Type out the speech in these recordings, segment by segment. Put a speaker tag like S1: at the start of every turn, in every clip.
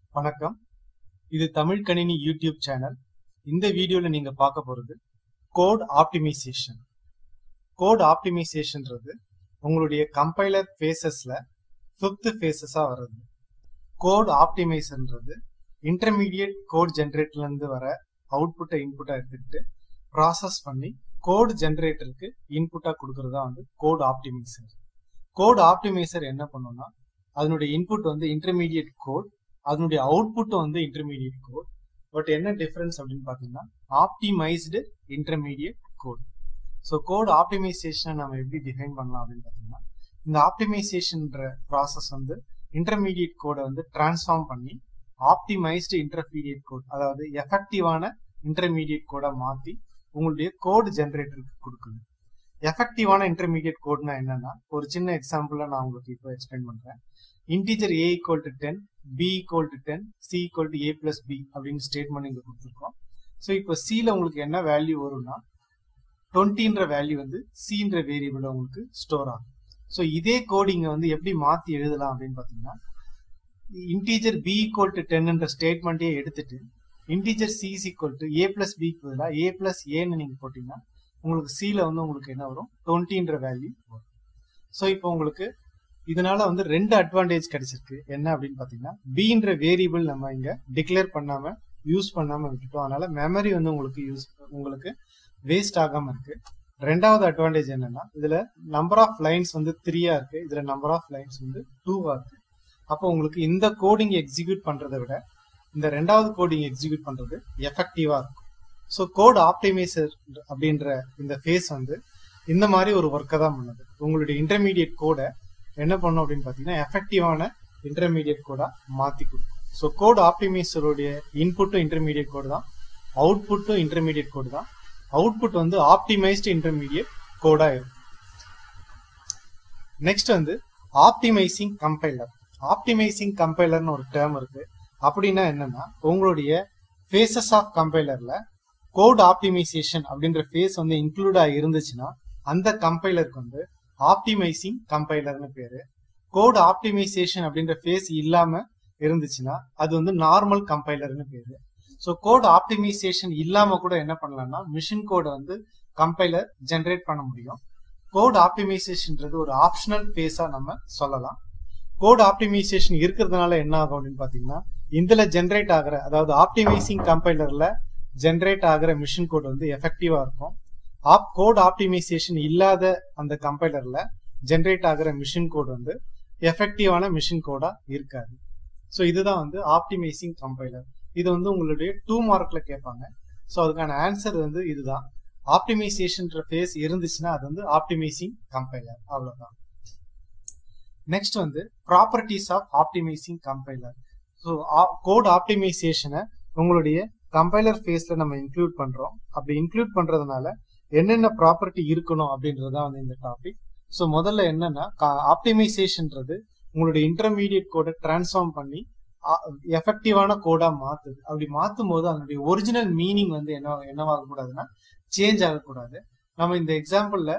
S1: வணக்கம் இது தமிழ் கணினி யூடியூப் சேனல் இந்த வீடியோல நீங்க பார்க்க போறது கோட் ஆப்டிமைசேஷன் கோட் ஆப்டிமைசேஷன்ன்றது உங்களுடைய கம்பைலர் ஃபேஸஸ்ல ஃபிஃப்த் ஃபேஸஸா வருது கோட் ஆப்டிமைசர்ன்றது இன்டர்மீடியட் கோட் ஜென்ரேட்டர்ல இருந்து வர அவுட்புட்டை இன்புட்டா எடுத்துக்கிட்டு ப்ராசஸ் பண்ணி கோட் ஜென்ரேட்டருக்கு இன்புட்டா கொடுக்கறது தான் வந்து கோட் ஆப்டிமைசர் கோட் ஆப்டிமைசர் என்ன பண்ணும்னா அதனுடைய இன்புட் வந்து இன்டர்மீடியட் கோட் அதனுடைய அவுட்புட் வந்து இன்டர்மீடியட் கோட் பட் என்ன டிஃபரன்ஸ் அப்படின்னு பாத்தீங்கன்னா optimised intermediate code so code ஆப்டிமைசேஷனை நம்ம எப்படி டிஃபைன் பண்ணலாம் அப்படின்னு பாத்தீங்கன்னா இந்த ஆப்டிமைசேஷன்ற ப்ராசஸ் வந்து இன்டர்மீடியட் கோடை வந்து டிரான்ஸ்ஃபார்ம் பண்ணி ஆப்டிமைஸ்டு இன்டர்மீடியட் கோட் அதாவது எஃபெக்டிவான இன்டர்மீடியட் கோடை மாத்தி உங்களுடைய கோட் ஜென்ரேட்டருக்கு கொடுக்குது எஃபெக்டிவான இன்டர்மீடியட் கோட்னா என்னன்னா ஒரு சின்ன எக்ஸாம்பிள நான் உங்களுக்கு இப்போ எக்ஸ்பிளைன் பண்றேன் integer A equal to ten B equal to ten C equal to A plus B அப்படின்னு ஸ்டேட்மெண்ட் இங்க கொடுத்துருக்கோம் ஸோ இப்போ சில உங்களுக்கு என்ன வேல்யூ வரும்னா டுவெண்ட்டின்ற வேல்யூ வந்து சின்ற வேரியபிள் உங்களுக்கு ஸ்டோர் ஆகும் ஸோ இதே கோடிங்க வந்து எப்படி மாத்தி எழுதலாம் அப்படின்னு பாத்தீங்கன்னா இன்டீஜர் பி ஈக்குவல் டு டென்ன்ற ஸ்டேட்மெண்ட்டே எடுத்துட்டு integer C is equal to A plus பிக்கு பதிலாக ஏ பிளஸ் ஏன்னு நீங்க போட்டீங்கன்னா உங்களுக்கு சில வந்து உங்களுக்கு என்ன வரும் டுவெண்ட்டின்ற வேல்யூ வரும் ஸோ இப்போ உங்களுக்கு இதனால வந்து ரெண்டு அட்வான்டேஜ் கிடைச்சிருக்கு என்ன அப்படின்னு பாத்தீங்கன்னா பின்ற வேரியபிள் நம்ம இங்க டிக்ளேர் பண்ணாம யூஸ் பண்ணாம விட்டுட்டோம் அதனால மெமரி வந்து உங்களுக்கு யூஸ் உங்களுக்கு வேஸ்ட் ஆகாம இருக்கு ரெண்டாவது அட்வான்டேஜ் என்னன்னா இதுல நம்பர் ஆஃப் லைன்ஸ் வந்து த்ரீயா இருக்கு இதுல நம்பர் ஆஃப் லைன்ஸ் வந்து டூவா இருக்கு அப்போ உங்களுக்கு இந்த கோடிங் எக்ஸிக்யூட் பண்றதை விட இந்த ரெண்டாவது கோடிங் எக்ஸிக்யூட் பண்றது எஃபெக்டிவா இருக்கும் ஸோ கோட் ஆப்டிமைசர் அப்படின்ற இந்த ஃபேஸ் வந்து இந்த மாதிரி ஒரு ஒர்க்கை தான் பண்ணுது உங்களுடைய இன்டர்மீடியட் கோடை என்ன பண்ணும் அப்படின்னு பார்த்தீங்கன்னா எஃபெக்டிவான இன்டர்மீடியட் கோடா மாத்தி கொடுக்கும் ஸோ கோட் ஆப்டிமைசருடைய இன்புட்டும் இன்டர்மீடியட் கோடு தான் அவுட்புட்டும் இன்டர்மீடியட் கோடு தான் அவுட்புட் வந்து ஆப்டிமைஸ்டு இன்டர்மீடியட் கோடா இருக்கும் நெக்ஸ்ட் வந்து ஆப்டிமைசிங் கம்பைலர் ஆப்டிமைசிங் கம்பைலர்னு ஒரு டேர்ம் இருக்கு அப்படின்னா என்னன்னா உங்களுடைய ஃபேசஸ் ஆஃப் கம்பைலர்ல கோட் ஆப்டிமைசேஷன் அப்படின்ற ஃபேஸ் வந்து இன்க்ளூட் ஆகி இருந்துச்சுன்னா அந்த கம்பைலருக்கு வந்து ஆப்டிமைசிங் கம்பைலர்னு பேரு கோட் ஆப்டிமைசேஷன் அப்படின்ற ஃபேஸ் இல்லாம இருந்துச்சுன்னா அது வந்து நார்மல் கம்பைலர்னு பேரு ஸோ கோட் ஆப்டிமைசேஷன் இல்லாம கூட என்ன பண்ணலாம்னா மிஷின் கோடை வந்து கம்பைலர் ஜென்ரேட் பண்ண முடியும் கோட் ஆப்டிமைசேஷன்ன்றது ஒரு ஆப்ஷனல் ஃபேஸா நம்ம சொல்லலாம் கோட் ஆப்டிமைசேஷன் இருக்கிறதுனால என்ன ஆகும் அப்படின்னு பாத்தீங்கன்னா இதுல ஜென்ரேட் ஆகிற அதாவது ஆப்டிமைசிங் கம்பைலர்ல ஜென்ரேட் ஆகிற மிஷின் கோட் வந்து எஃபெக்டிவா இருக்கும் ஆப் கோட் ஆப்டிமைசேஷன் இல்லாத அந்த கம்பைலர்ல ஜென்ரேட் ஆகிற மிஷின் கோட் வந்து எஃபெக்டிவான மிஷின் கோடா இருக்காது ஸோ இதுதான் வந்து ஆப்டிமைசிங் கம்பைலர் இது வந்து உங்களுடைய டூ மார்க்ல கேட்பாங்க ஸோ அதுக்கான ஆன்சர் வந்து இதுதான் ஆப்டிமைசேஷன்ற ஃபேஸ் இருந்துச்சுன்னா அது வந்து ஆப்டிமைசிங் கம்பைலர் அவ்வளவுதான் நெக்ஸ்ட் வந்து properties of optimising compiler so code ஆப்டிமைசேஷனை உங்களுடைய கம்பைலர் ஃபேஸ்ல நம்ம இன்க்ளூட் பண்றோம் அப்படி இன்க்ளூட் பண்றதுனால என்னென்ன ப்ராப்பர்ட்டி இருக்கணும் அப்படின்றதுதான் வந்து இந்த டாபிக் ஸோ முதல்ல என்னன்னா ஆப்டிமைசேஷன்ன்றது உங்களுடைய இன்டர்மீடியட் கோடை டிரான்ஸ்ஃபார்ம் பண்ணி எஃபெக்டிவான கோடா மாத்துது அப்படி மாத்தும் போது அதனுடைய ஒரிஜினல் மீனிங் வந்து என்ன என்னவாக கூடாதுன்னா சேஞ்ச் ஆகக்கூடாது நம்ம இந்த எக்ஸாம்பிள்ல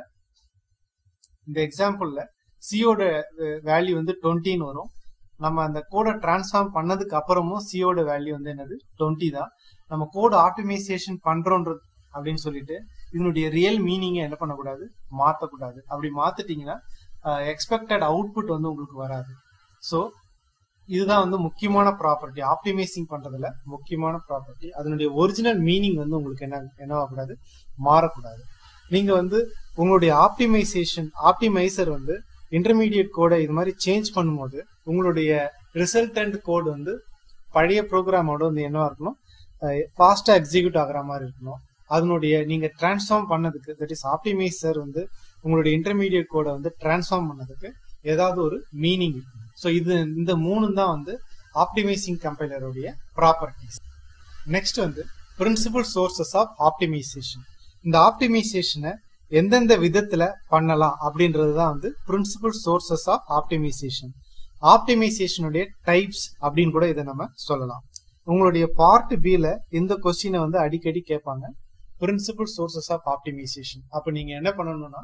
S1: இந்த எக்ஸாம்பிள்ல சியோட வேல்யூ வந்து டுவெண்ட்டின்னு வரும் நம்ம அந்த கோடை டிரான்ஸ்ஃபார்ம் பண்ணதுக்கு அப்புறமும் சியோட வேல்யூ வந்து என்னது டுவெண்ட்டி தான் நம்ம கோட் ஆப்டிமைசேஷன் பண்றோன்றது அப்படின்னு சொல்லிட்டு இதனுடைய ரியல் மீனிங்கை என்ன பண்ணக்கூடாது மாற்றக்கூடாது அப்படி மாத்திட்டீங்கன்னா எக்ஸ்பெக்டட் அவுட்புட் வந்து உங்களுக்கு வராது ஸோ இதுதான் வந்து முக்கியமான ப்ராப்பர்ட்டி ஆப்டிமைசிங் பண்றதுல முக்கியமான ப்ராப்பர்ட்டி அதனுடைய ஒரிஜினல் மீனிங் வந்து உங்களுக்கு என்ன என்னவாகக்கூடாது மாறக்கூடாது நீங்க வந்து உங்களுடைய ஆப்டிமைசேஷன் ஆப்டிமைசர் வந்து இன்டர்மீடியட் கோடை இது மாதிரி சேஞ்ச் பண்ணும்போது உங்களுடைய ரிசல்டன்ட் கோட் வந்து பழைய ப்ரோக்ராமோட வந்து என்னவா இருக்கணும் ஃபாஸ்டா எக்ஸிக்யூட் ஆகிற மாதிரி இருக்கணும் அதனுடைய நீங்க டிரான்ஸ்ஃபார்ம் பண்ணதுக்கு தட் இஸ் ஆப்டிமைசர் வந்து உங்களுடைய இன்டர்மீடியட் கோடை வந்து டிரான்ஸ்ஃபார்ம் பண்ணதுக்கு ஏதாவது ஒரு மீனிங் இருக்கும் ஸோ இது இந்த மூணு தான் வந்து ஆப்டிமைசிங் கம்பைலருடைய ப்ராப்பர்ட்டிஸ் நெக்ஸ்ட் வந்து பிரின்சிபல் சோர்சஸ் ஆஃப் ஆப்டிமைசேஷன் இந்த ஆப்டிமைசேஷனை எந்தெந்த விதத்துல பண்ணலாம் அப்படின்றது தான் வந்து பிரின்சிபல் சோர்சஸ் ஆஃப் ஆப்டிமைசேஷன் ஆப்டிமைசேஷனுடைய டைப்ஸ் அப்படின்னு கூட இதை நம்ம சொல்லலாம் உங்களுடைய பார்ட் பில இந்த கொஸ்டினை வந்து அடிக்கடி கேட்பாங்க பிரின்சிபல் சோர்சஸ் ஆஃப் ஆப்டிமைசேஷன் அப்ப நீங்க என்ன பண்ணணும்னா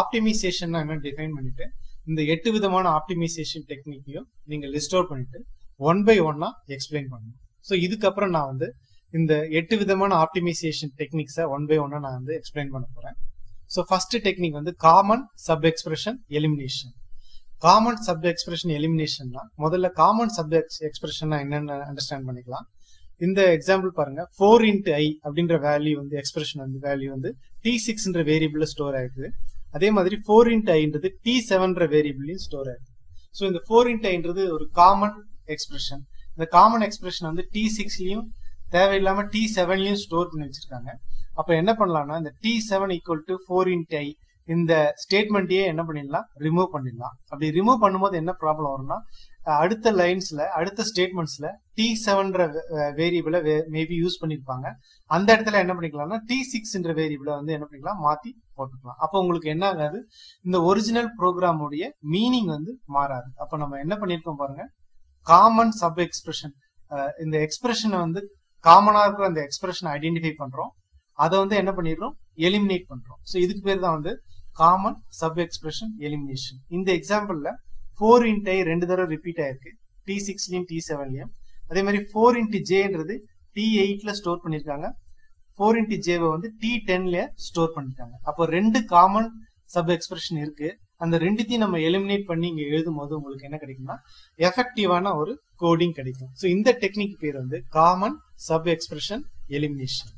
S1: ஆப்டிமைசேஷன் என்ன டிஃபைன் பண்ணிட்டு இந்த எட்டு விதமான ஆப்டிமைசேஷன் டெக்னிக்கையும் நீங்க லிஸ்ட் அவுட் பண்ணிட்டு ஒன் பை ஒன்னா எக்ஸ்பிளைன் பண்ணணும் ஸோ இதுக்கப்புறம் நான் வந்து இந்த எட்டு விதமான ஆப்டிமைசேஷன் டெக்னிக்ஸை ஒன் பை ஒன்னா நான் வந்து எக்ஸ்பிளைன் பண்ண போறேன் ஸோ ஃபர்ஸ்ட் டெக்னிக் வந்து common sub expression elimination common sub expression எலிமினேஷன்னா முதல்ல காமன் சப் எக்ஸ்பிரஷன் என்னன்னு அண்டர்ஸ்டாண்ட் பண்ணிக்கலாம் இந்த எக்ஸாம்பிள் பாருங்க ஃபோர் இன்ட் ஐ அப்படின்ற வேல்யூ வந்து எக்ஸ்பிரஷன் வந்து வேல்யூ வந்து டி சிக்ஸ்ன்ற வேரியபிள்ல ஸ்டோர் ஆயிடுது அதே மாதிரி ஃபோர் இன்ட் ஐன்றது டி செவன்ற வேரியபிள்லையும் ஸ்டோர் ஆயிடுது ஸோ இந்த ஃபோர் இன்ட் ஐன்றது ஒரு காமன் எக்ஸ்பிரஷன் இந்த காமன் எக்ஸ்பிரஷன் வந்து டி சிக்ஸ்லயும் தேவையில்லாம டி செவன்லயும் ஸ்டோர் பண்ணி வச்சிருக்காங்க அப்ப என்ன பண்ணலாம்னா இந்த T seven equal to four int I இந்த ஸ்டேட்மெண்ட்டையே என்ன பண்ணிடலாம் ரிமூவ் பண்ணிடலாம் அப்படி ரிமூவ் பண்ணும்போது என்ன ப்ராப்ளம் வரும்னா அடுத்த லைன்ஸ்ல அடுத்த ஸ்டேட்மெண்ட்ஸ்ல டி செவன்ற வேரியபிளை மேபி யூஸ் பண்ணிருப்பாங்க அந்த இடத்துல என்ன பண்ணிக்கலாம்னா டி சிக்ஸ்ன்ற வேரியபிளை வந்து என்ன பண்ணிக்கலாம் மாத்தி போட்டுக்கலாம் அப்போ உங்களுக்கு என்ன ஆகாது இந்த ஒரிஜினல் ப்ரோக்ராம் உடைய மீனிங் வந்து மாறாது அப்ப நம்ம என்ன பண்ணிருக்கோம் பாருங்க காமன் சப் எக்ஸ்பிரஷன் இந்த எக்ஸ்பிரஷனை வந்து காமனா இருக்கிற அந்த எக்ஸ்பிரஷன் ஐடென்டிஃபை பண்றோம் அதை வந்து என்ன பண்ணிடுறோம் எலிமினேட் பண்றோம் ஸோ இதுக்கு பேர் தான் வந்து காமன் சப் எக்ஸ்பிரஷன் எலிமினேஷன் இந்த எக்ஸாம்பிள்ல ஃபோர் இன்ட் ஐ ரெண்டு தடவை ரிப்பீட் ஆயிருக்கு டி சிக்ஸ்லயும் டி செவன்லயும் அதே மாதிரி ஃபோர் இன்ட் ஜேன்றது டி எயிட்ல ஸ்டோர் பண்ணிருக்காங்க ஃபோர் இன்ட் ஜேவை வந்து டி டென்ல ஸ்டோர் பண்ணிருக்காங்க அப்போ ரெண்டு காமன் சப் எக்ஸ்பிரஷன் இருக்கு அந்த ரெண்டுத்தையும் நம்ம எலிமினேட் பண்ணி இங்க எழுதும் போது உங்களுக்கு என்ன கிடைக்கும்னா எஃபெக்டிவான ஒரு கோடிங் கிடைக்கும் ஸோ இந்த டெக்னிக் பேர் வந்து காமன் சப் எக்ஸ்பிரஷன் எலிமினேஷன்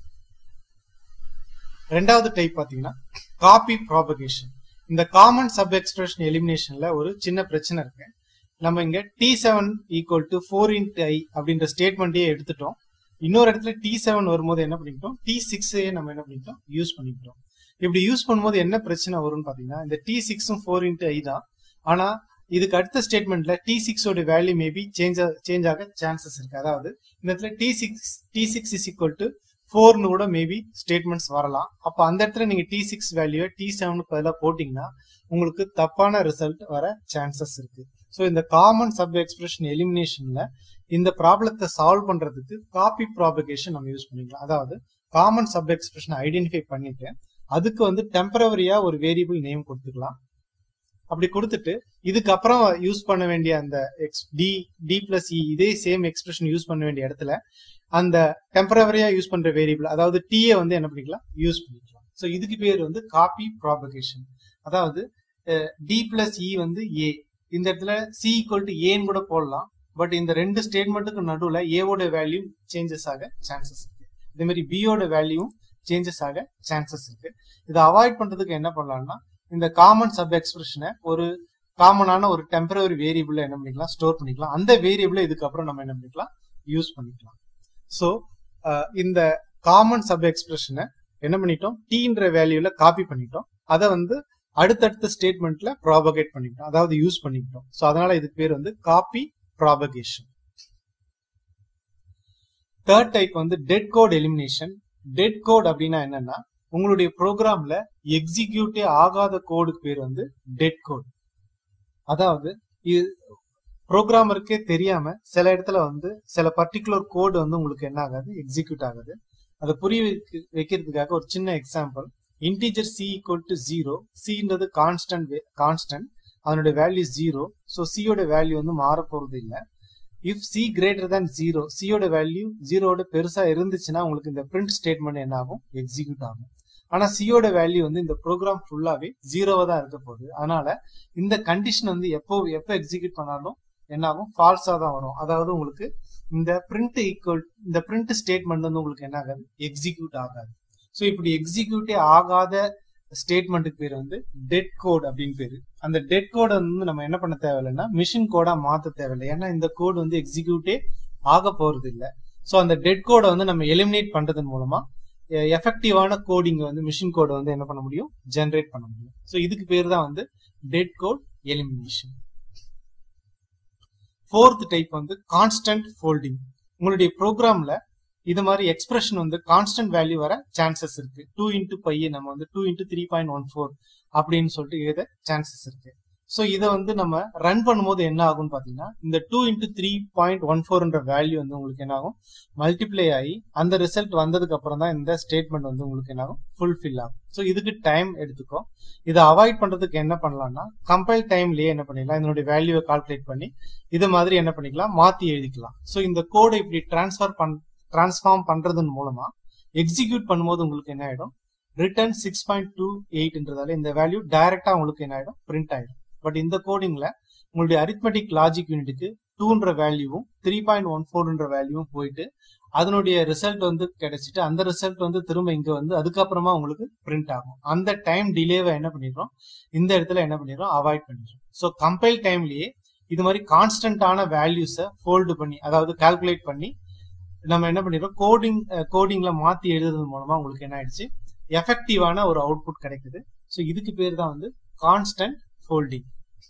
S1: ரெண்டாவது டைப் பாத்தீங்கன்னா காப்பி ப்ராபகேஷன் இந்த காமன் சப் எக்ஸ்பிரஷன் எலிமினேஷன்ல ஒரு சின்ன பிரச்சனை இருக்கு நம்ம இங்க T seven equal to four int I அப்படின்ற ஸ்டேட்மெண்ட்டே எடுத்துட்டோம் இன்னொரு இடத்துல டி செவன் வரும்போது என்ன பண்ணிக்கிட்டோம் டி சிக்ஸையே நம்ம என்ன பண்ணிக்கிட்டோம் யூஸ் பண்ணிக்கிட்டோம் இப்படி யூஸ் பண்ணும்போது என்ன பிரச்சனை வரும்னு பாத்தீங்கன்னா இந்த டி சிக்ஸும் ஃபோர் இன்ட் ஐ தான் ஆனா இதுக்கு அடுத்த ஸ்டேட்மெண்ட்ல டி சிக்ஸோட வேல்யூ மேபி சேஞ்ச் சேஞ்ச் ஆக சான்சஸ் இருக்கு அதாவது இந்த இடத்துல T six T six is equal to ஃபோர்னு கூட மேபி ஸ்டேட்மெண்ட்ஸ் வரலாம் அப்போ அந்த இடத்துல நீங்க டி சிக்ஸ் வேல்யூ டி செவனுக்கு பதிலாக போட்டீங்கன்னா உங்களுக்கு தப்பான ரிசல்ட் வர சான்சஸ் இருக்கு ஸோ இந்த காமன் சப் எக்ஸ்பிரஷன் எலிமினேஷன்ல இந்த ப்ராப்ளத்தை சால்வ் பண்றதுக்கு காப்பி ப்ராபகேஷன் நம்ம யூஸ் பண்ணிக்கலாம் அதாவது காமன் சப் எக்ஸ்பிரஷன் ஐடென்டிஃபை பண்ணிட்டு அதுக்கு வந்து டெம்பரவரியா ஒரு வேரியபிள் நேம் கொடுத்துக்கலாம் அப்படி கொடுத்துட்டு இதுக்கப்புறம் யூஸ் பண்ண வேண்டிய அந்த X T T plus E இதே சேம் எக்ஸ்பிரஷன் யூஸ் பண்ண வேண்டிய இடத்துல அந்த டெம்பரவரியா யூஸ் பண்ற வேரியபிள் அதாவது டீயை வந்து என்ன பண்ணிக்கலாம் யூஸ் பண்ணிக்கலாம் ஸோ இதுக்கு பேர் வந்து காப்பி ப்ராபகேஷன் அதாவது டி பிளஸ் இ வந்து ஏ இந்த இடத்துல சி ஈக்குவல் டு ஏன்னு கூட போடலாம் பட் இந்த ரெண்டு ஸ்டேட்மெண்ட்டுக்கு நடுவில் ஏவோட வேல்யூ சேஞ்சஸ் ஆக சான்சஸ் இருக்கு இதே மாதிரி பியோட வேல்யூ சேஞ்சஸ் ஆக சான்சஸ் இருக்கு இதை அவாய்ட் பண்றதுக்கு என்ன பண்ணலாம்னா இந்த காமன் சப் எக்ஸ்பிரஷனை ஒரு காமனான ஒரு டெம்பரரி வேரியபிள் என்ன பண்ணிக்கலாம் ஸ்டோர் பண்ணிக்கலாம் அந்த வேரியபிளை இதுக்கப்புறம் நம்ம என்ன பண்ணிக்கலாம் யூஸ் பண்ணிக்கலாம் ஸோ இந்த காமன் சப் எக்ஸ்பிரஷனை என்ன பண்ணிட்டோம் டீன்ற வேல்யூல காப்பி பண்ணிட்டோம் அதை வந்து அடுத்தடுத்த ஸ்டேட்மெண்ட்ல ப்ராபகேட் பண்ணிட்டோம் அதாவது யூஸ் பண்ணிக்கிட்டோம் ஸோ அதனால இதுக்கு பேர் வந்து காப்பி ப்ராபகேஷன் தேர்ட் டைப் வந்து dead code elimination dead code அப்படின்னா என்னன்னா உங்களுடைய ப்ரோக்ராம்ல எக்ஸிக்யூட்டே ஆகாத கோடுக்கு பேர் வந்து டெட் கோட் அதாவது இது ப்ரோக்ராமருக்கே தெரியாம சில இடத்துல வந்து சில பர்டிகுலர் கோடு வந்து உங்களுக்கு என்ன ஆகாது எக்ஸிக்யூட் ஆகுது அதை புரிய வைக்கிறதுக்காக ஒரு சின்ன example integer C equal to zero சின்றது கான்ஸ்டன்ட் கான்ஸ்டன்ட் அதனுடைய வேல்யூ ஜீரோ ஸோ சியோட வேல்யூ வந்து மாற போறது இல்லை if C greater than zero சியோட வேல்யூ ஜீரோட பெருசா இருந்துச்சுன்னா உங்களுக்கு இந்த பிரிண்ட் ஸ்டேட்மெண்ட் என்ன ஆகும் எக்ஸிக்யூட் ஆகும் ஆனா சியோட வேல்யூ வந்து இந்த ப்ரோக்ராம் ஃபுல்லாவே ஜீரோவா தான் இருக்க போகுது அதனால இந்த கண்டிஷன் வந்து எப்போ எப்போ எக்ஸிக்யூட் பண்ணாலும் என்ன ஆகும் ஃபால்ஸா தான் வரும் அதாவது உங்களுக்கு இந்த பிரிண்ட் ஈக்குவல் இந்த பிரிண்ட் ஸ்டேட்மெண்ட் வந்து உங்களுக்கு என்ன ஆகாது எக்ஸிக்யூட் ஆகாது ஸோ இப்படி எக்ஸிக்யூட்டே ஆகாத ஸ்டேட்மெண்ட்டுக்கு பேர் வந்து டெட் கோட் அப்படின்னு பேரு அந்த டெட் கோடை வந்து நம்ம என்ன பண்ண தேவையில்லைன்னா மிஷின் கோடா மாத்த தேவையில்லை ஏன்னா இந்த கோட் வந்து எக்ஸிக்யூட்டே ஆக போறது இல்லை ஸோ அந்த டெட் கோடை வந்து நம்ம எலிமினேட் பண்றதன் மூலமா எஃபெக்டிவான கோடிங் வந்து மிஷின் கோடை வந்து என்ன பண்ண முடியும் ஜென்ரேட் பண்ண முடியும் ஸோ இதுக்கு பேர் தான் வந்து dead code elimination fourth type வந்து கான்ஸ்டன்ட் ஃபோல்டிங் உங்களுடைய ப்ரோக்ராம்ல இது மாதிரி எக்ஸ்பிரஷன் வந்து கான்ஸ்டன்ட் வேல்யூ வர சான்சஸ் இருக்கு டூ இன்டூ பைய நம்ம வந்து two into three point one four அப்படின்னு சொல்லிட்டு எழுத சான்சஸ் இருக்கு ஸோ இதை வந்து நம்ம ரன் பண்ணும்போது என்ன ஆகும்னு பார்த்தீங்கன்னா இந்த two into three point one ஃபோர்ன்ற வேல்யூ வந்து உங்களுக்கு என்ன ஆகும் மல்டிப்ளை ஆகி அந்த ரிசல்ட் வந்ததுக்கு அப்புறம் தான் இந்த ஸ்டேட்மெண்ட் வந்து உங்களுக்கு என்ன ஆகும் ஃபுல்ஃபில் ஆகும் ஸோ இதுக்கு டைம் எடுத்துக்கும் இதை அவாய்ட் பண்றதுக்கு என்ன பண்ணலாம்னா கம்பைல் டைம்லயே என்ன பண்ணிக்கலாம் இதனுடைய வேல்யூவை கால்குலேட் பண்ணி இது மாதிரி என்ன பண்ணிக்கலாம் மாத்தி எழுதிக்கலாம் ஸோ இந்த கோடை இப்படி டிரான்ஸ்ஃபர் பண் டிரான்ஸ்ஃபார்ம் பண்றதன் மூலமா எக்ஸிக்யூட் பண்ணும்போது உங்களுக்கு என்ன ஆயிடும் ரிட்டர்ன் சிக்ஸ் பாயிண்ட் டூ எயிட்ன்றதால இந்த வேல்யூ டைரக்டா உங்களுக்கு என்ன ஆயிடும் பிரிண்ட் ஆயிடும் பட் இந்த கோடிங்ல உங்களுடைய அரித்மெட்டிக் லாஜிக் யூனிட்டுக்கு டூன்ற வேல்யூவும் த்ரீ பாயிண்ட் ஒன் ஃபோர்ன்ற வேல்யூவும் போயிட்டு அதனுடைய ரிசல்ட் வந்து கிடைச்சிட்டு அந்த ரிசல்ட் வந்து திரும்ப இங்க வந்து அதுக்கப்புறமா உங்களுக்கு பிரிண்ட் ஆகும் அந்த டைம் டிலேவை என்ன பண்ணிடுறோம் இந்த இடத்துல என்ன பண்ணிடுறோம் அவாய்ட் பண்ணிடுறோம் ஸோ கம்பைல் டைம்லயே இது மாதிரி கான்ஸ்டன்டான வேல்யூஸை ஃபோல்டு பண்ணி அதாவது கால்குலேட் பண்ணி நம்ம என்ன பண்ணிடுறோம் கோடிங் கோடிங்ல மாத்தி எழுதுறது மூலமா உங்களுக்கு என்ன ஆயிடுச்சு எஃபெக்டிவான ஒரு அவுட்புட் கிடைக்குது ஸோ இதுக்கு பேர் தான் வந்து கான்ஸ்டன்ட் ஃபோல்டிங்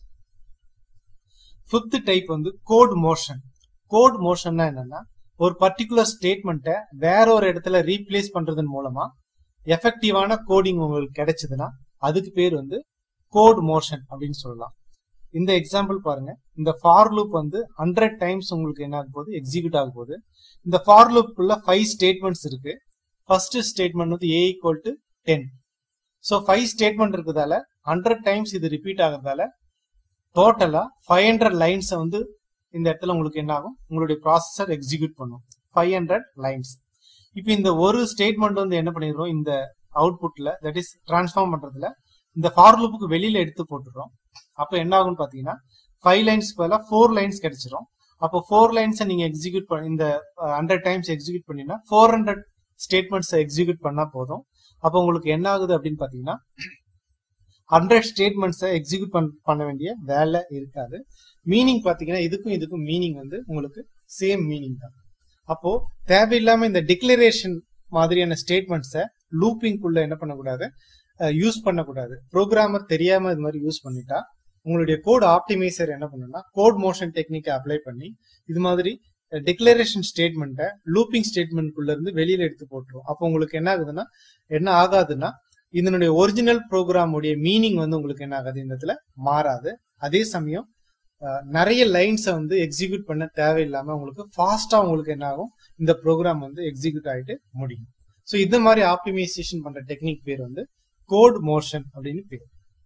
S1: ஃபிஃப்த் டைப் வந்து கோட் மோஷன் கோட் மோஷன்னா என்னன்னா ஒரு பர்டிகுலர் ஸ்டேட்மெண்ட்டை வேற ஒரு இடத்துல ரீப்ளேஸ் பண்றதன் மூலமா எஃபெக்டிவான கோடிங் உங்களுக்கு கிடைச்சதுன்னா அதுக்கு பேர் வந்து கோட் மோஷன் அப்படின்னு சொல்லலாம் இந்த எக்ஸாம்பிள் பாருங்க இந்த ஃபார் லூப் வந்து ஹண்ட்ரட் டைம்ஸ் உங்களுக்கு என்ன ஆக போகுது எக்ஸிக்யூட் ஆக போகுது இந்த ஃபார் லூப்புள்ள ஃபைவ் ஸ்டேட்மெண்ட்ஸ் இருக்கு ஃபர்ஸ்ட் ஸ்டேட்மெண்ட் வந்து A equal to ten so five statement இருக்கிறதால ஹண்ட்ரட் டைம்ஸ் இது ரிப்பீட் ஆகிறதால டோட்டலா ஃபைவ் ஹண்ட்ரட் லைன்ஸை வந்து இந்த இடத்துல உங்களுக்கு என்ன ஆகும் உங்களுடைய ப்ராசஸர் எக்ஸிக்யூட் பண்ணும் ஃபைவ் ஹண்ட்ரட் லைன்ஸ் இப்போ இந்த ஒரு ஸ்டேட்மெண்ட் வந்து என்ன பண்ணிடுறோம் இந்த அவுட்புட்ல தட் இஸ் டிரான்ஸ்ஃபார்ம் பண்றதுல இந்த ஃபார் லூப்புக்கு வெளியில எடுத்து போட்டுடுறோம் அப்போ என்ன ஆகும்னு பாத்தீங்கன்னா ஃபைவ் லைன்ஸ் பதிலாக ஃபோர் லைன்ஸ் கிடைச்சிரும் அப்போ ஃபோர் லைன்ஸை நீங்க எக்ஸிக்யூட் பண்ண இந்த ஹண்ட்ரட் டைம்ஸ் எக்ஸிக்யூட் பண்ணீங்கன்னா ஃபோர் ஹண்ட்ரட் ஸ்டேட்மெண்ட்ஸ் எக்ஸிக்யூட் பண்ணா போதும் அப்போ உங்களுக்கு என்ன ஆகுது அப்படின்னு பாத்தீங்கன்னா ஹண்ட்ரட் ஸ்டேட்மெண்ட்ஸை எக்ஸிக்யூட் பண்ண வேண்டிய வேலை இருக்காது மீனிங் பாத்தீங்கன்னா இதுக்கும் இதுக்கும் மீனிங் வந்து உங்களுக்கு சேம் மீனிங் தான் அப்போ தேவையில்லாம இந்த டிக்ளரேஷன் மாதிரியான ஸ்டேட்மெண்ட்ஸை லூப்பிங்குள்ள என்ன பண்ணக்கூடாது யூஸ் பண்ணக்கூடாது ப்ரோக்ராமர் தெரியாம இது மாதிரி யூஸ் பண்ணிட்டா உங்களுடைய கோட் ஆப்டிமைசர் என்ன பண்ணுன்னா கோட் மோஷன் டெக்னிக்கை அப்ளை பண்ணி இது மாதிரி டிக்ளரேஷன் ஸ்டேட்மெண்ட்டை லூப்பிங் ஸ்டேட்மெண்ட்குள்ள இருந்து வெளியில எடுத்து போட்டுரும் அப்போ உங்களுக்கு என்ன ஆகுதுன்னா என்ன ஆகாதுன்னா இதனுடைய ஒரிஜினல் ப்ரோக்ராம் உடைய மீனிங் வந்து உங்களுக்கு என்ன ஆகாது இந்த இடத்துல மாறாது அதே சமயம் நிறைய லைன்ஸை வந்து எக்ஸிக்யூட் பண்ண தேவையில்லாம உங்களுக்கு ஃபாஸ்டா உங்களுக்கு என்ன ஆகும் இந்த ப்ரோக்ராம் வந்து எக்ஸிக்யூட் ஆகிட்டு முடியும் ஸோ இந்த மாதிரி ஆப்டிமைசேஷன் பண்ற டெக்னிக் பேர் வந்து கோட் மோஷன் அப்படின்னு பேர்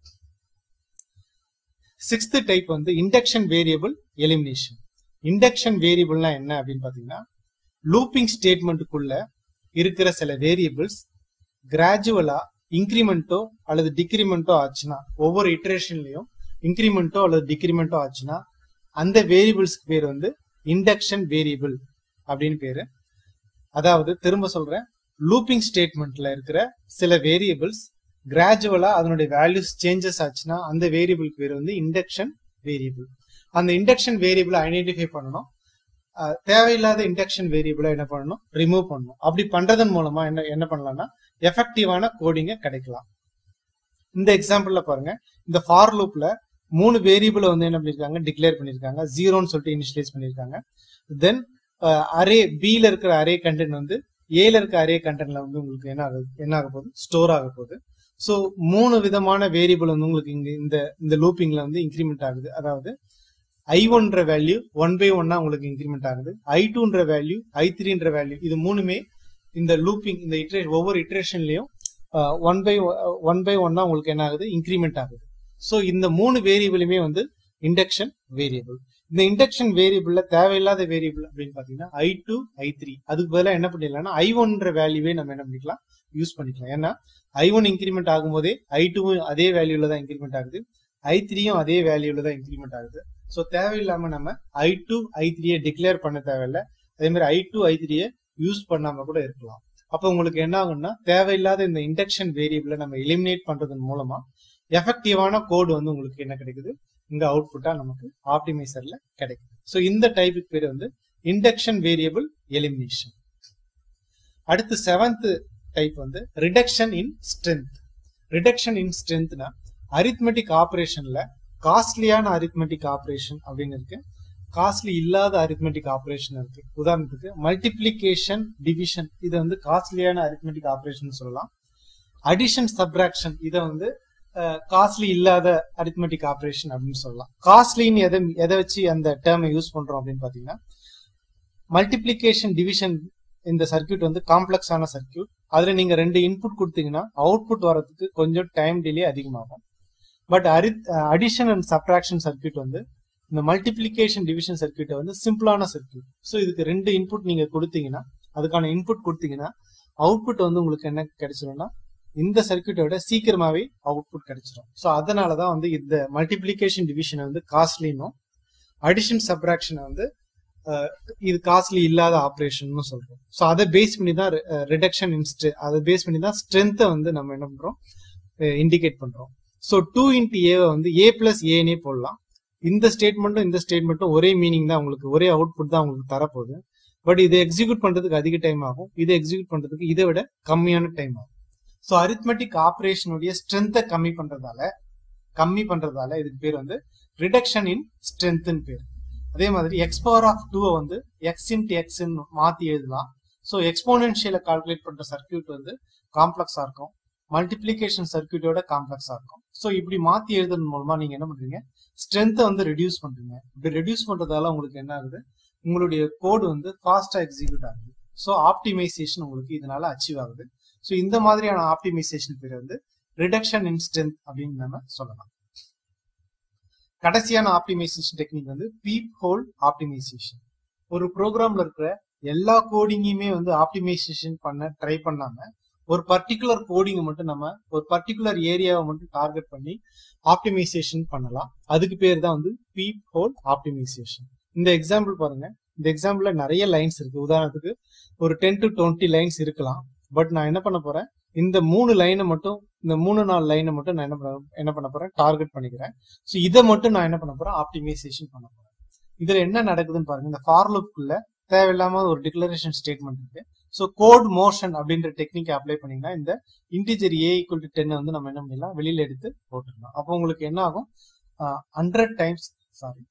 S1: சிக்ஸ்த் டைப் வந்து இண்டக்ஷன் வேரியபிள் எலிமினேஷன் இண்டக்ஷன் வேரியபிள்னா என்ன அப்படின்னு பாத்தீங்கன்னா லூப்பிங் ஸ்டேட்மெண்ட்டுக்குள்ள இருக்கிற சில வேரியபிள்ஸ் கிராஜுவலா இன்க்ரிமெண்ட்டோ அல்லது டிக்ரிமெண்ட்டோ ஆச்சுன்னா ஒவ்வொரு இட்ரேஷன்லயும் இன்க்ரிமெண்ட்டோ அல்லது டிக்ரிமெண்ட்டோ ஆச்சுன்னா அந்த வேரியபிள்ஸ்க்கு பேர் வந்து இண்டக்ஷன் வேரியபிள் அப்படின்னு பேரு அதாவது திரும்ப சொல்றேன் லூப்பிங் ஸ்டேட்மெண்ட்ல இருக்கிற சில வேரியபிள்ஸ் கிராஜுவலா அதனுடைய வேல்யூஸ் சேஞ்சஸ் ஆச்சுன்னா அந்த வேரியபிள் பேர் வந்து இண்டக்ஷன் வேரியபிள் அந்த இண்டக்ஷன் வேரியபிளை ஐடென்டிஃபை பண்ணணும் தேவையில்லாத இண்டக்ஷன் வேரியபிளை என்ன பண்ணணும் ரிமூவ் பண்ணணும் அப்படி பண்றதன் மூலமா என்ன என்ன பண்ணலாம்னா எஃபெக்டிவான கோடிங்க கிடைக்கலாம் இந்த எக்ஸாம்பிள்ல பாருங்க இந்த ஃபார் லூப்ல மூணு வேரியபிளை வந்து என்ன பண்ணிருக்காங்க டிக்ளேர் பண்ணிருக்காங்க ஜீரோன்னு சொல்லிட்டு இனிஷியலைஸ் பண்ணிருக்காங்க தென் அரே பில இருக்கிற அரே கண்டென்ட் வந்து ஏல இருக்க அரே கண்டென்ட்ல வந்து உங்களுக்கு என்ன ஆகுது என்ன ஆக போகுது ஸ்டோர் ஆக போகுது ஸோ மூணு விதமான வேரியபிள் வந்து உங்களுக்கு இங்க இந்த இந்த லூப்பிங்ல வந்து இன்க்ரிமெண்ட் ஆகுது அதாவது ஐ ஒன்ற வேல்யூ ஒன் பை ஒன்னா உங்களுக்கு இன்க்ரிமெண்ட் ஆகுது ஐ டூன்ற வேல்யூ ஐ த்ரீன்ற வேல்யூ இது மூணுமே இந்த லூப்பிங் இந்த இட்ரே ஒவ்வொரு இட்ரேஷன்லயும் ஒன் பை ஒன் பை ஒன்னா உங்களுக்கு என்ன ஆகுது இன்க்ரிமெண்ட் ஆகுது ஸோ இந்த மூணு வேரியபிளுமே வந்து இண்டக்ஷன் வேரியபிள் இந்த இண்டக்ஷன் வேரியபிள்ல தேவையில்லாத வேரியபிள் அப்படின்னு பாத்தீங்கன்னா ஐ டூ ஐ த்ரீ அதுக்கு பதிலாக என்ன பண்ணிடலாம்னா ஐ ஒன்ற வேல்யூவே நம்ம என்ன பண்ணிக்கலாம் யூஸ் பண்ணிக்கலாம் ஏன்னா ஐ ஒன் இன்க்ரிமெண்ட் ஆகும்போதே ஐ டூவும் அதே வேல்யூல தான் இன்க்ரிமெண்ட் ஆகுது ஐ த்ரீயும் அதே வேல்யூல தான் இன்க்ரிமெண்ட் ஆகுது ஸோ தேவையில்லாம நம்ம ஐ டூ ஐ த்ரீயை டிக்ளேர் பண்ண தேவையில்ல அதே மாதிரி ஐ டூ ஐ த்ரீயை யூஸ் பண்ணாம கூட இருக்கலாம் அப்போ உங்களுக்கு என்ன ஆகும்னா தேவையில்லாத இந்த இண்டக்ஷன் வேரியபிளை நம்ம எலிமினேட் பண்றதன் மூலமா எஃபெக்டிவான கோடு வந்து உங்களுக்கு என்ன கிடைக்குது இங்க அவுட்புட்டா நமக்கு ஆப்டிமைசர்ல கிடைக்குது ஸோ இந்த டைப்புக்கு பேர் வந்து இண்டக்ஷன் வேரியபிள் எலிமினேஷன் அடுத்து செவன்த் டைப் வந்து reduction in strength reduction in ஸ்ட்ரென்த்னா அரித்மெட்டிக் ஆபரேஷன்ல காஸ்ட்லியான அரித்மெட்டிக் ஆபரேஷன் அப்படின்னு இருக்கு காஸ்ட்லி இல்லாத அரித்மெட்டிக் ஆபரேஷன் இருக்கு உதாரணத்துக்கு மல்டிப்ளிகேஷன் டிவிஷன் இது வந்து காஸ்ட்லியான அரித்மெட்டிக் ஆபரேஷன் சொல்லலாம் அடிஷன் சப்ராக்ஷன் இதை வந்து காஸ்ட்லி இல்லாத அரித்மெட்டிக் ஆப்ரேஷன் அப்படின்னு சொல்லலாம் காஸ்ட்லின்னு எதை எதை வச்சு அந்த டேர்மை யூஸ் பண்றோம் அப்படின்னு பாத்தீங்கன்னா மல்டிப்ளிகேஷன் டிவிஷன் இந்த சர்க்கியூட் வந்து காம்ப்ளெக்ஸான சர்க்கியூட் அதுல நீங்க ரெண்டு இன்புட் கொடுத்தீங்கன்னா அவுட்புட் வரதுக்கு கொஞ்சம் டைம் டிலே அதிகமாகும் but arith addition and subtraction circuit வந்து இந்த மல்டிப்ளிகேஷன் டிவிஷன் சர்க்கியூட்டை வந்து சிம்பிளான சர்க்கியூட் ஸோ இதுக்கு ரெண்டு இன்புட் நீங்க கொடுத்தீங்கன்னா அதுக்கான இன்புட் கொடுத்தீங்கன்னா அவுட்புட் வந்து உங்களுக்கு என்ன கிடைச்சிரும்னா இந்த சர்க்கியூட்டை விட சீக்கிரமாவே அவுட்புட் கிடைச்சிடும் ஸோ அதனால தான் வந்து இந்த மல்டிப்ளிகேஷன் டிவிஷனை வந்து காஸ்ட்லினும் அடிஷன் சப்ராக்ஷனை வந்து அஹ், இது காஸ்ட்லி இல்லாத ஆப்ரேஷன் சொல்றோம் ஸோ அதை பேஸ் பண்ணி தான் ரிடக்ஷன் இன்ஸ்ட் அதை பேஸ் பண்ணி தான் ஸ்ட்ரென்த்தை வந்து நம்ம என்ன பண்றோம் இண்டிகேட் பண்றோம் ஸோ டூ இன்ட்டு ஏவை வந்து ஏ பிளஸ் ஏனே போடலாம் இந்த ஸ்டேட்மெண்ட்டும் இந்த ஸ்டேட்மெண்ட்டும் ஒரே மீனிங் தான் உங்களுக்கு ஒரே அவுட்புட் தான் உங்களுக்கு தரப்போகுது பட் இதை எக்ஸிக்யூட் பண்றதுக்கு அதிக டைம் ஆகும் இதை எக்ஸிக்யூட் பண்றதுக்கு இதை விட கம்மியான டைம் ஆகும் ஸோ அரித்மெட்டிக் ஆப்ரேஷனுடைய ஸ்ட்ரென்த்தை கம்மி பண்றதால கம்மி பண்றதால இதுக்கு பேர் வந்து ரிடக்ஷன் இன் ஸ்ட்ரென்த்னு பேர் அதே மாதிரி எக்ஸ் பவர் ஆஃப் டூவை வந்து எக்ஸ் இன்ட் எக்ஸ் மாத்தி எழுதலாம் ஸோ எக்ஸ்போனென்ஷியலை கால்குலேட் பண்ற சர்க்கியூட் வந்து காம்ப்ளெக்ஸா இருக்கும் மல்டிப்ளிகேஷன் சர்க்கியூட்டோட காம்ப்ளெக்ஸா இருக்கும் ஸோ இப்படி மாத்தி எழுதுறது மூலமா நீங்க என்ன பண்றீங்க ஸ்ட்ரென்த்தை வந்து ரெடியூஸ் பண்றீங்க இப்படி ரெடியூஸ் பண்றதால உங்களுக்கு என்ன ஆகுது உங்களுடைய கோடு வந்து ஃபாஸ்டா எக்ஸிக்யூட் ஆகுது ஸோ ஆப்டிமைசேஷன் உங்களுக்கு இதனால அச்சீவ் ஆகுது ஸோ இந்த மாதிரியான ஆப்டிமைசேஷன் பேர் வந்து ரிடக்ஷன் இன் ஸ்ட்ரென்த் அப்படின்னு நம்ம சொல்லலாம் கடைசியான ஆப்டிமைசேஷன் டெக்னிக் வந்து பீப் ஹோல் ஆப்டிமைசேஷன் ஒரு ப்ரோக்ராம்ல இருக்கிற எல்லா கோடிங்கையுமே வந்து ஆப்டிமைசேஷன் பண்ண ட்ரை பண்ணாம ஒரு பர்டிகுலர் கோடிங்கை மட்டும் நம்ம ஒரு பர்டிகுலர் ஏரியாவை மட்டும் டார்கெட் பண்ணி ஆப்டிமைசேஷன் பண்ணலாம் அதுக்கு பேர் தான் வந்து பீப் ஹோல் ஆப்டிமைசேஷன் இந்த எக்ஸாம்பிள் பாருங்க இந்த எக்ஸாம்பிள்ல நிறைய லைன்ஸ் இருக்கு உதாரணத்துக்கு ஒரு டென் டு டுவெண்ட்டி லைன்ஸ் இருக்கலாம் பட் நான் என்ன பண்ண போறேன் இந்த மூணு லைனை மட்டும் இந்த மூணு நாலு லைனை மட்டும் நான் என்ன பண்ண என்ன பண்ண போறேன் டார்கெட் பண்ணிக்கிறேன் ஸோ இதை மட்டும் நான் என்ன பண்ண போறேன் ஆப்டிமைசேஷன் பண்ண போறேன் இதுல என்ன நடக்குதுன்னு பாருங்க இந்த ஃபார் லுக்குள்ள தேவையில்லாம ஒரு டிக்ளரேஷன் ஸ்டேட்மெண்ட் இருக்கு ஸோ கோட் மோஷன் அப்படின்ற டெக்னிக் அப்ளை பண்ணீங்கன்னா இந்த integer A equal to ten வந்து நம்ம என்ன பண்ணிடலாம் வெளியில எடுத்து போட்டுடலாம் அப்போ உங்களுக்கு என்ன ஆகும் ஹண்ட்ரட் டைம்ஸ் சாரி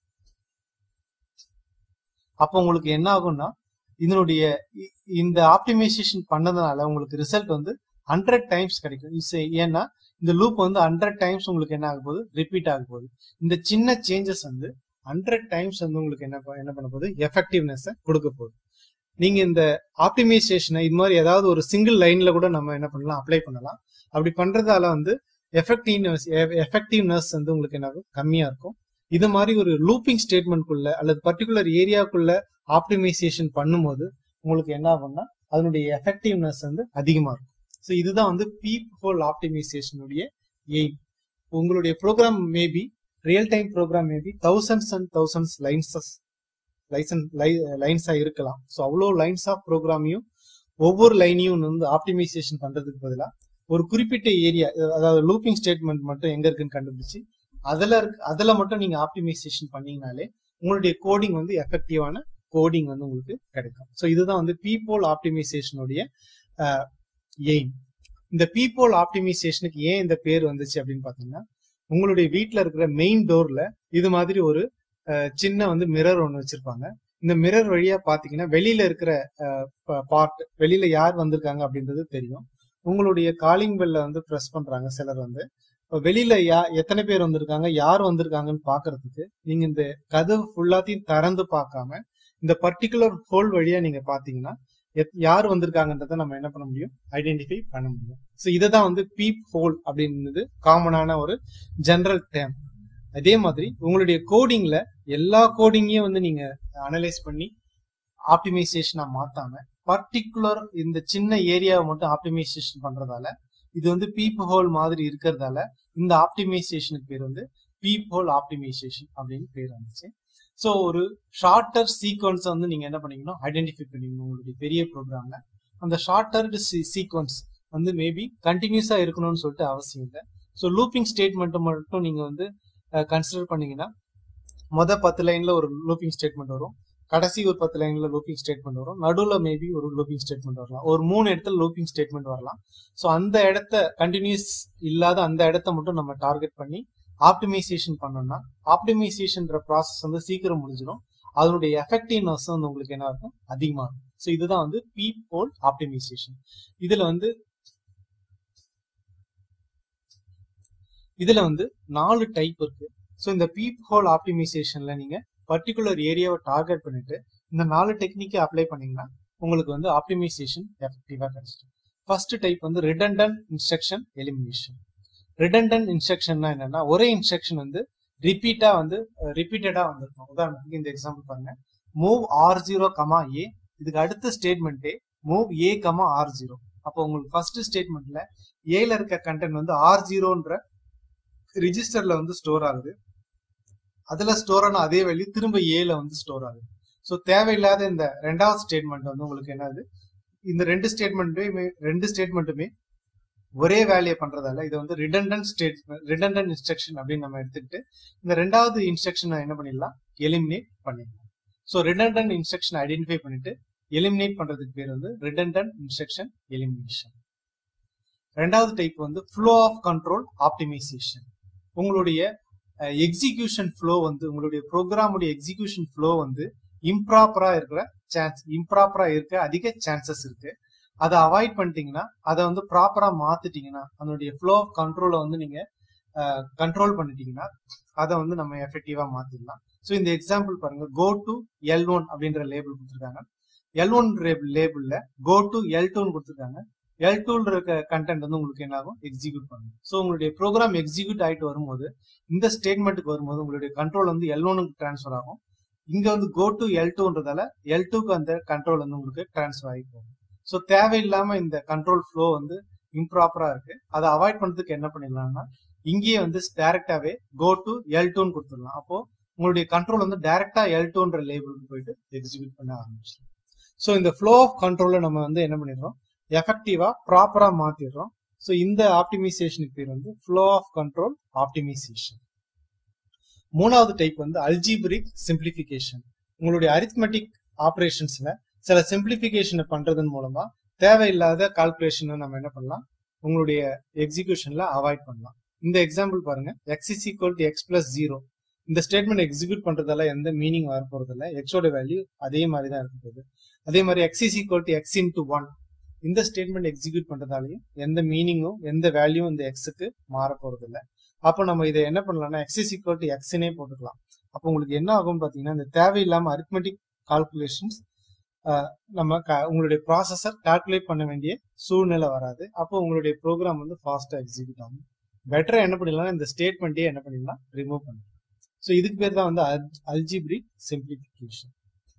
S1: அப்போ உங்களுக்கு என்ன ஆகும்னா இதனுடைய இ- இந்த ஆப்டிமைசேஷன் பண்ணதுனால உங்களுக்கு ரிசல்ட் வந்து ஹண்ட்ரட் டைம்ஸ் கிடைக்கும் இஸ்- ஏன்னா இந்த லூப் வந்து ஹண்ட்ரட் டைம்ஸ் உங்களுக்கு என்ன ஆக போகுது ரிப்பீட் ஆக போகுது இந்த சின்ன சேஞ்சஸ் வந்து ஹண்ட்ரட் டைம்ஸ் வந்து உங்களுக்கு என்ன ப- என்ன பண்ண போகுது எஃபெக்டிவ்னஸ் கொடுக்க போகுது நீங்க இந்த ஆப்டிமைசேஷனை இது மாதிரி ஏதாவது ஒரு சிங்கிள் லைன்ல கூட நம்ம என்ன பண்ணலாம் அப்ளை பண்ணலாம் அப்படி பண்றதால வந்து எஃபெக்டிவ்னஸ் எஃபெக்டிவ்னஸ் வந்து உங்களுக்கு என்ன ஆகும் கம்மியா இருக்கும் இது மாதிரி ஒரு லூப்பிங் ஸ்டேட்மெண்ட்குள்ள அல்லது பர்டிகுலர் ஏரியாக்குள்ள ஆப்டிமைசேஷன் பண்ணும்போது உங்களுக்கு என்ன ஆகும்னா அதனுடைய எஃபெக்டிவ்னஸ் வந்து அதிகமா இருக்கும் ஸோ இதுதான் வந்து பீப் ஹோல் ஆப்டிமைசேஷனுடைய எய்ம் உங்களுடைய program maybe real time program maybe thousands and thousands lines லைசன் லைன்ஸா இருக்கலாம் ஸோ அவ்வளோ லைன்ஸ் ஆஃப் ப்ரோக்ராமையும் ஒவ்வொரு லைனையும் வந்து ஆப்டிமைசேஷன் பண்றதுக்கு பதிலா ஒரு குறிப்பிட்ட ஏரியா அதாவது லூப்பிங் ஸ்டேட்மெண்ட் மட்டும் எங்க இருக்குன்னு கண்டுபிடிச்சு அதுல இருக்கு அதுல மட்டும் நீங்க ஆப்டிமைசேஷன் பண்ணீங்கனாலே உங்களுடைய கோடிங் வந்து எஃபெக்டிவான கோடிங் வந்து உங்களுக்கு கிடைக்கும் ஸோ இதுதான் வந்து பீப்போல் ஆப்டிமைசேஷனுடைய எய்ம் இந்த பீப்போல் ஆப்டிமைசேஷனுக்கு ஏன் இந்த பேர் வந்துச்சு அப்படின்னு பாத்தீங்கன்னா உங்களுடைய வீட்ல இருக்கிற மெயின் டோர்ல இது மாதிரி ஒரு அஹ், சின்ன வந்து மிரர் ஒன்று வச்சிருப்பாங்க இந்த மிரர் வழியா பாத்தீங்கன்னா வெளியில இருக்கிற பார்ட் வெளியில யார் வந்திருக்காங்க அப்படின்றது தெரியும் உங்களுடைய காலிங் பெல்ல வந்து ப்ரெஸ் பண்றாங்க சிலர் வந்து இப்ப வெளியில யா எத்தனை பேர் வந்திருக்காங்க யார் வந்திருக்காங்கன்னு பாக்குறதுக்கு நீங்க இந்த கதவு ஃபுல்லாத்தையும் திறந்து பார்க்காம இந்த பர்டிகுலர் ஹோல் வழியா நீங்க பாத்தீங்கன்னா எத்- யார் வந்திருக்காங்கன்றத நம்ம என்ன பண்ண முடியும் ஐடென்டிஃபை பண்ண முடியும் ஸோ இதை தான் வந்து பீப் ஹோல் அப்படின்றது காமனான ஒரு ஜெனரல் டேம் அதே மாதிரி உங்களுடைய கோடிங்ல எல்லா கோடிங்கையும் வந்து நீங்க அனலைஸ் பண்ணி ஆப்டிமைசேஷனா மாத்தாம பர்டிகுலர் இந்த சின்ன ஏரியாவை மட்டும் ஆப்டிமைசேஷன் பண்றதால இது வந்து பீப் ஹோல் மாதிரி இருக்கிறதால இந்த ஆப்டிமைசேஷனுக்கு பேர் வந்து பீப் ஹோல் ஆப்டிமைசேஷன் அப்படின்னு பேர் வந்துச்சு ஸோ ஒரு ஷார்ட்டர் சீக்வன்ஸ் வந்து நீங்க என்ன பண்ணீங்கன்னா ஐடென்டிஃபை பண்ணிக்கணும் உங்களுடைய பெரிய ப்ரோக்ராம்ல அந்த ஷார்ட்டர் சீக்வன்ஸ் வந்து மேபி கண்டினியூஸா இருக்கணும்னு சொல்லிட்டு அவசியம் இல்லை ஸோ லூப்பிங் ஸ்டேட்மெண்ட் மட்டும் நீங்க வந்து கன்சிடர் பண்ணீங்கன்னா மொத பத்து லைன்ல ஒரு லூப்பிங் ஸ்டேட்மெண்ட் வரும் கடைசி ஒரு பத்து லைன்ல லூப்பிங் ஸ்டேட்மெண்ட் வரும் நடுவுல மேபி ஒரு லூப்பிங் ஸ்டேட்மெண்ட் வரலாம் ஒரு மூணு இடத்துல லூப்பிங் ஸ்டேட்மெண்ட் வரலாம் ஸோ அந்த இடத்த கண்டினியூஸ் இல்லாத அந்த இடத்த மட்டும் நம்ம டார்கெட் பண்ணி ஆப்டிமைசேஷன் பண்ணோம்னா ஆப்டிமைசேஷன்ற ப்ராசஸ் வந்து சீக்கிரம் முடிஞ்சிடும் அதனுடைய எஃபெக்டிவ்னஸ் வந்து உங்களுக்கு என்ன இருக்கும் அதிகமா இருக்கும் ஸோ இதுதான் வந்து பீப் ஹோல் ஆப்டிமைசேஷன் இதுல வந்து இதுல வந்து நாலு டைப் இருக்கு ஸோ இந்த பீப் ஹோல் ஆப்டிமைசேஷன்ல நீங்க பர்டிகுலர் ஏரியாவை டார்கெட் பண்ணிட்டு இந்த நாலு டெக்னிக்கை அப்ளை பண்ணீங்கன்னா உங்களுக்கு வந்து ஆப்டிமைசேஷன் எஃபெக்டிவா கிடைச்சிடும் ஃபர்ஸ்ட் டைப் வந்து ரிடண்டன்ட் இன்ஸ்ட்ரக்ஷன் எலிமினேஷன் ரிடண்டன்ட் இன்ஸ்ட்ரக்ஷன்னா என்னன்னா ஒரே இன்ஸ்ட்ரக்ஷன் வந்து ரிப்பீட்டா வந்து ரிப்பீட்டடா வந்திருக்கும் உதாரணத்துக்கு இந்த எக்ஸாம்பிள் பாருங்க move R zero comma A இதுக்கு அடுத்த ஸ்டேட்மெண்ட்டே move A comma R zero அப்போ உங்களுக்கு ஃபர்ஸ்ட் ஸ்டேட்மெண்ட்ல ஏல இருக்க கண்டென்ட் வந்து ஆர் ஜீரோன்ற ரிஜிஸ்டர்ல வந்து ஸ்டோர் ஆகுது அதுல ஸ்டோர் ஆன அதே வேல்யூ திரும்ப ஏல வந்து ஸ்டோர் ஆகுது ஸோ தேவையில்லாத இந்த ரெண்டாவது ஸ்டேட்மெண்ட் வந்து உங்களுக்கு என்னது இந்த ரெண்டு ஸ்டேட்மெண்ட்டுமே ரெண்டு ஸ்டேட்மெண்ட்டுமே ஒரே வேலையை பண்றதால இது வந்து ரிடண்டன்ட் ஸ்டேட் ரிடண்டன்ட் இன்ஸ்ட்ரக்ஷன் அப்படின்னு நம்ம எடுத்துக்கிட்டு இந்த ரெண்டாவது இன்ஸ்ட்ரக்ஷனை என்ன பண்ணிடலாம் எலிமினேட் பண்ணிடலாம் ஸோ ரிடண்டன்ட் இன்ஸ்ட்ரக்ஷன் ஐடென்டிஃபை பண்ணிட்டு எலிமினேட் பண்றதுக்கு பேர் வந்து ரிடண்டன்ட் இன்ஸ்ட்ரக்ஷன் எலிமினேஷன் ரெண்டாவது டைப் வந்து ஃப்ளோ ஆஃப் கண்ட்ரோல் ஆப்டிமைசேஷன் உங்களுடைய எக்ஸிகியூஷன் ஃப்ளோ வந்து உங்களுடைய ப்ரோக்ராமுடைய எக்ஸிகியூஷன் ஃப்ளோ வந்து இம்ப்ராப்பரா இருக்கிற சான்ஸ் இம்ப்ராப்பரா இருக்க அதிக சான்சஸ் இருக்கு அதை அவாய்ட் பண்ணிட்டீங்கன்னா அதை வந்து ப்ராப்பரா மாத்திட்டீங்கன்னா அதனுடைய ஃப்ளோ ஆஃப் கண்ட்ரோலை வந்து நீங்க கண்ட்ரோல் பண்ணிட்டீங்கன்னா அதை வந்து நம்ம எஃபெக்டிவா மாத்திடலாம் ஸோ இந்த எக்ஸாம்பிள் பாருங்க கோ டு எல் ஒன் அப்படின்ற லேபிள் கொடுத்துருக்காங்க எல் ஒன் லேபிள்ல கோ டு எல் டூன்னு கொடுத்துருக்காங்க எல் டூல இருக்க கண்டென்ட் வந்து உங்களுக்கு என்ன ஆகும் எக்ஸிக்யூட் பண்ணும் ஸோ உங்களுடைய ப்ரோக்ராம் எக்ஸிக்யூட் ஆயிட்டு வரும்போது இந்த ஸ்டேட்மெண்ட்டுக்கு வரும்போது உங்களுடைய கண்ட்ரோல் வந்து எல் ஒனுக்கு டிரான்ஸ்ஃபர் ஆகும் இங்க வந்து கோ டு எல் டூன்றதால எல் டூக்கு அந்த கண்ட்ரோல் வந்து உங்களுக்கு டிரான்ஸ்ஃபர் ஆகி போகும் ஸோ தேவையில்லாம இந்த கண்ட்ரோல் ஃப்ளோ வந்து இம்ப்ராப்பரா இருக்கு அதை அவாய்ட் பண்றதுக்கு என்ன பண்ணிடலாம்னா இங்கேயே வந்து டைரக்டாவே கோ டு எல் டூன்னு கொடுத்துடலாம் அப்போ உங்களுடைய கண்ட்ரோல் வந்து டைரக்டா எல் டூன்ற லேபிளுக்கு போயிட்டு எக்ஸிக்யூட் பண்ண ஆரம்பிச்சிடும் ஸோ இந்த ஃப்ளோ ஆஃப் கண்ட்ரோல நம்ம வந்து என்ன பண்ணிடுறோம் எஃபெக்டிவா ப்ராப்பரா மாத்திடுறோம் ஸோ இந்த ஆப்டிமைசேஷனுக்கு பேர் வந்து ஃப்ளோ ஆஃப் கண்ட்ரோல் ஆப்டிமைசேஷன் மூணாவது டைப் வந்து அல்ஜிபிரிக் சிம்பிளிபிகேஷன் உங்களுடைய அரித்மெட்டிக் ஆப்ரேஷன்ஸ்ல சில சிம்பிளிபிகேஷனை பண்றதன் மூலமா தேவையில்லாத கால்குலேஷனை நம்ம என்ன பண்ணலாம் உங்களுடைய எக்ஸிகியூஷன்ல அவாய்ட் பண்ணலாம் இந்த எக்ஸாம்பிள் பாருங்க X is equal to X plus zero இந்த ஸ்டேட்மெண்ட் எக்ஸிக்யூட் பண்றதால எந்த மீனிங் வர போறது இல்லை எக்ஸோட வேல்யூ அதே மாதிரி தான் இருக்க போகுது அதே மாதிரி X is equal to X into one இந்த ஸ்டேட்மெண்ட் எக்ஸிக்யூட் பண்றதாலையும் எந்த மீனிங்கும் எந்த வேல்யூ இந்த எக்ஸுக்கு மாற போறது இல்லை அப்போ நம்ம இதை என்ன பண்ணலாம்னா எக்ஸ் இஸ் ஈக்குவல் டு எக்ஸ்னே போட்டுக்கலாம் அப்போ உங்களுக்கு என்ன ஆகும் பாத்தீங்கன்னா இந்த தேவையில்லாம அரித்மெட்டிக் கால்குலேஷன்ஸ் நம்ம உங்களுடைய ப்ராசஸர் கால்குலேட் பண்ண வேண்டிய சூழ்நிலை வராது அப்போ உங்களுடைய ப்ரோக்ராம் வந்து ஃபாஸ்டா எக்ஸிக்யூட் ஆகும் பெட்டரா என்ன பண்ணிடலாம் இந்த ஸ்டேட்மெண்ட்டே என்ன பண்ணிடலாம் ரிமூவ் பண்ணிடலாம் ஸோ இதுக்கு பேர் தான் வந்து அல்ஜிப்ரிக் சிம்பிளிஃபிகேஷன்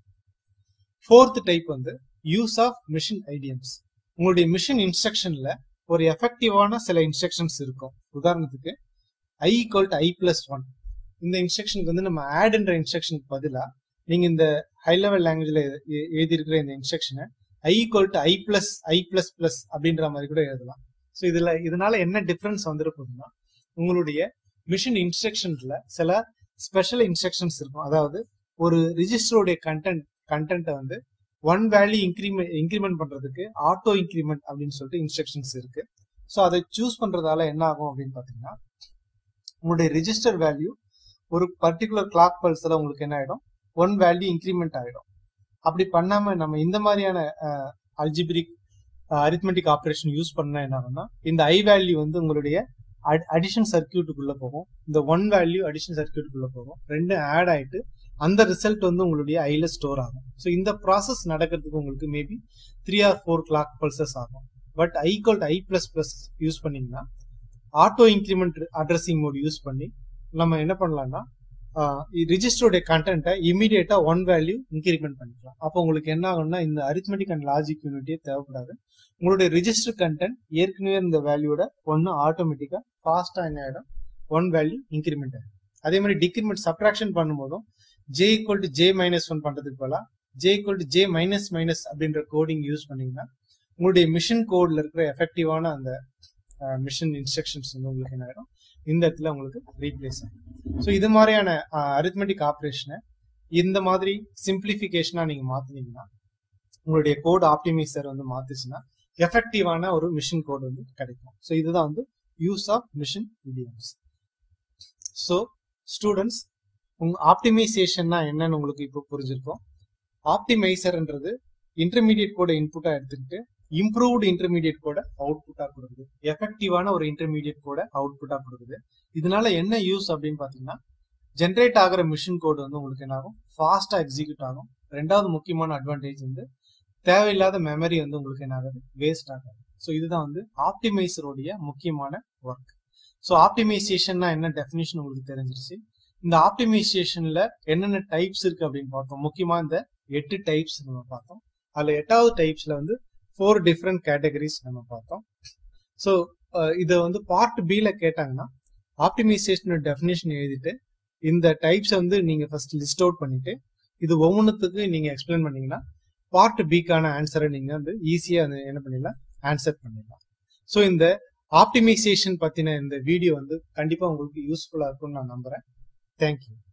S1: ஃபோர்த் டைப் வந்து யூஸ் ஆஃப் மிஷின் ஐடியம்ஸ் உங்களுடைய மிஷின் இன்ஸ்ட்ரக்ஷன்ல ஒரு எஃபெக்டிவான சில இன்ஸ்ட்ரக்ஷன்ஸ் இருக்கும் உதாரணத்துக்கு I equal to I plus one இந்த இன்ஸ்ட்ரக்ஷனுக்கு வந்து நம்ம ஆட்ன்ற இன்ஸ்ட்ரக்ஷனுக்கு பதிலாக நீங்க இந்த ஹை லெவல் லாங்குவேஜ்ல எழுதியிருக்கிற இந்த இன்ஸ்ட்ரக்ஷனை I equal to I plus I plus plus அப்படின்ற மாதிரி கூட எழுதலாம் ஸோ இதுல இதனால என்ன டிஃபரன்ஸ் வந்துருக்குதுன்னா உங்களுடைய மிஷின் இன்ஸ்ட்ரக்ஷன்ஸ்ல சில ஸ்பெஷல் இன்ஸ்ட்ரக்ஷன்ஸ் இருக்கும் அதாவது ஒரு ரிஜிஸ்டருடைய கண்டென்ட் கண்டென்ட்டை வந்து ஒன் வேல்யூ இன்க்ரிமெண்ட் இன்க்ரிமெண்ட் பண்றதுக்கு ஆட்டோ இன்க்ரிமெண்ட் அப்படின்னு சொல்லிட்டு இன்ஸ்ட்ரக்ஷன்ஸ் இருக்கு ஸோ அதை சூஸ் பண்றதால என்ன ஆகும் அப்படின்னு பாத்தீங்கன்னா உங்களுடைய ரிஜிஸ்டர் வேல்யூ ஒரு பர்டிகுலர் கிளாக் பல்ஸ்ல உங்களுக்கு என்ன ஆயிடும் ஒன் வேல்யூ இன்க்ரிமெண்ட் ஆயிடும் அப்படி பண்ணாம நம்ம இந்த மாதிரியான அல்ஜிபிரிக் அரித்மெட்டிக் ஆப்ரேஷன் யூஸ் பண்ணா என்ன ஆகும்னா இந்த ஐ வேல்யூ வந்து உங்களுடைய அடிஷன் சர்க்கியூட்டுக்குள்ள போகும் இந்த ஒன் வேல்யூ அடிஷன் சர்க்கியூட்டுக்குள்ள போகும் ரெண்டும் ஆட் ஆயிட்டு அந்த ரிசல்ட் வந்து உங்களுடைய ஐல ஸ்டோர் ஆகும் ஸோ இந்த ப்ராசஸ் நடக்கிறதுக்கு உங்களுக்கு maybe three or four clock pulses ஆகும் but I equal I plus plus use பண்ணீங்கன்னா auto increment addressing mode use பண்ணி நம்ம என்ன பண்ணலாம்னா ரிஜிஸ்டருடைய கண்டென்ட்டை இமீடியட்டா ஒன் வேல்யூ இன்க்ரிமெண்ட் பண்ணிக்கலாம் அப்போ உங்களுக்கு என்ன ஆகும்னா இந்த அரித்மெட்டிக் அண்ட் லாஜிக் யூனிட்டியே தேவைப்படாது உங்களுடைய ரிஜிஸ்டர் கண்டென்ட் ஏற்கனவே இந்த வேல்யூட ஒன்னு ஆட்டோமேட்டிக்கா ஃபாஸ்டா என்ன ஆயிடும் ஒன் வேல்யூ இன்க்ரிமெண்ட் ஆயிடும் அதே மாதிரி டிக்ரிமெண்ட் சப்ராக்ஷன் பண்ணும்போதும் J equal to J minus one பண்றதுக்கு போல J equal to J minus minus அப்படின்ற கோடிங் யூஸ் பண்ணீங்கன்னா உங்களுடைய மிஷின் கோட்ல இருக்கிற எஃபெக்டிவான அந்த மிஷின் இன்ஸ்ட்ரக்ஷன்ஸ் வந்து உங்களுக்கு என்ன ஆயிடும் இந்த இடத்துல உங்களுக்கு ரீப்ளேஸ் ஆகும் ஸோ இது மாதிரியான அரித்மெட்டிக் ஆப்ரேஷனை இந்த மாதிரி சிம்பிளிஃபிகேஷனா நீங்க மாத்தினீங்கன்னா உங்களுடைய கோட் ஆப்டிமைசர் வந்து மாத்துச்சுன்னா எஃபெக்டிவான ஒரு மிஷின் கோட் வந்து கிடைக்கும் ஸோ இதுதான் வந்து use of machine idioms so students உங்க ஆப்டிமைசேஷன்னா என்னன்னு உங்களுக்கு இப்போ புரிஞ்சிருக்கும் ஆப்டிமைசர்ன்றது இன்டர்மீடியட் கோட இன்புட்டா எடுத்துக்கிட்டு இம்ப்ரூவ்டு இன்டர்மீடியட் கோட அவுட்புட்டா கொடுக்குது எஃபெக்டிவான ஒரு இன்டர்மீடியட் கோட அவுட்புட்டா கொடுக்குது இதனால என்ன யூஸ் அப்படின்னு பாத்தீங்கன்னா ஜென்ரேட் ஆகிற மிஷின் கோடு வந்து உங்களுக்கு என்ன ஆகும் ஃபாஸ்டா எக்ஸிக்யூட் ஆகும் ரெண்டாவது முக்கியமான அட்வான்டேஜ் வந்து தேவையில்லாத மெமரி வந்து உங்களுக்கு என்ன ஆகுது வேஸ்ட் ஆகாது ஸோ இதுதான் வந்து ஆப்டிமைசருடைய முக்கியமான ஒர்க் ஸோ ஆப்டிமைசேஷன்னா என்ன டெஃபினேஷன் உங்களுக்கு தெரிஞ்சிருச்சு இந்த ஆப்டிமைசேஷன்ல என்னென்ன டைப்ஸ் இருக்கு அப்படின்னு பார்த்தோம் முக்கியமா இந்த எட்டு டைப்ஸ் நம்ம பார்த்தோம் அதுல எட்டாவது டைப்ஸ்ல வந்து ஃபோர் டிஃப்ரெண்ட் கேட்டகரிஸ் நம்ம பார்த்தோம் ஸோ இதை வந்து பார்ட் பில கேட்டாங்கன்னா ஆப்டிமைசேஷனோட டெஃபினேஷன் எழுதிட்டு இந்த டைப்ஸை வந்து நீங்க ஃபர்ஸ்ட் லிஸ்ட் அவுட் பண்ணிட்டு இது ஒவ்வொன்றுத்துக்கு நீங்க எக்ஸ்பிளைன் பண்ணீங்கன்னா பார்ட் பிக்கான ஆன்சரை நீங்க வந்து ஈஸியா என்ன பண்ணிடலாம் ஆன்சர் பண்ணிடலாம் ஸோ இந்த ஆப்டிமைசேஷன் பத்தின இந்த வீடியோ வந்து கண்டிப்பா உங்களுக்கு யூஸ்ஃபுல்லா இருக்கும்னு நான் நம்புறேன் தேங்க்யூ